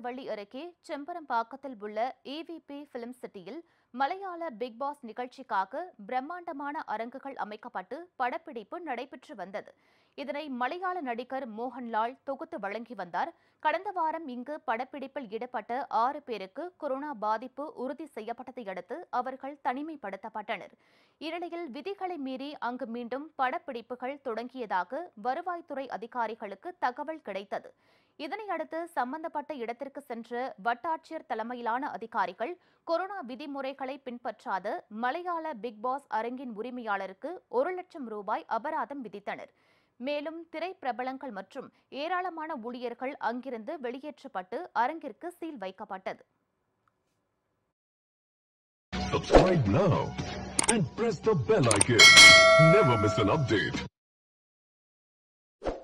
பூந்தமல்லி அருகே செம்பரம்பாக்கத்தில் உள்ள AVP film சிட்டியில் மலையாள பிக் பாஸ் நிகழ்ச்சிக்காக பிரம்மாண்டமான அரங்குகள் அமைக்கப்பட்டு படப்பிடிப்பு நடைபெற்று வந்தது இதனை மலையாள நடிகர் மோகன்லால் தொகுத்து வழங்கி வந்தார் கடந்த வாரம் இங்கு படப்பிடிப்பில் ஈடுபட்ட ஆறு பேருக்கு கொரோனா பாதிப்பு உறுதி செய்யப்பட்டதை அடுத்து அவர்கள் தனிமைப்படுத்தப்பட்டனர் இந்நிலையில் விதிகளை மீறி அங்கு மீண்டும் படப்பிடிப்புகள் தொடங்கியதாக வருவாய்த்துறை அதிகாரிகளுக்கு தகவல் கிடைத்தது இதனையடுத்து சம்பந்தப்பட்ட இடத்திற்கு சென்ற வட்டாட்சியர் தலைமையிலான அதிகாரிகள் கொரோனா விதிமுறைகளை பின்பற்றாத மலையாள பிக் பாஸ் அரங்கின் உரிமையாளருக்கு ஒரு லட்சம் ரூபாய் அபராதம் விதித்தனர் மேலும் திரைப்பிரபலங்கள் மற்றும் ஏராளமான ஊழியர்கள் அங்கிருந்து வெளியேற்றப்பட்டு அரங்கிற்கு சீல் வைக்கப்பட்டது Subscribe now and press the bell icon. Never miss an update.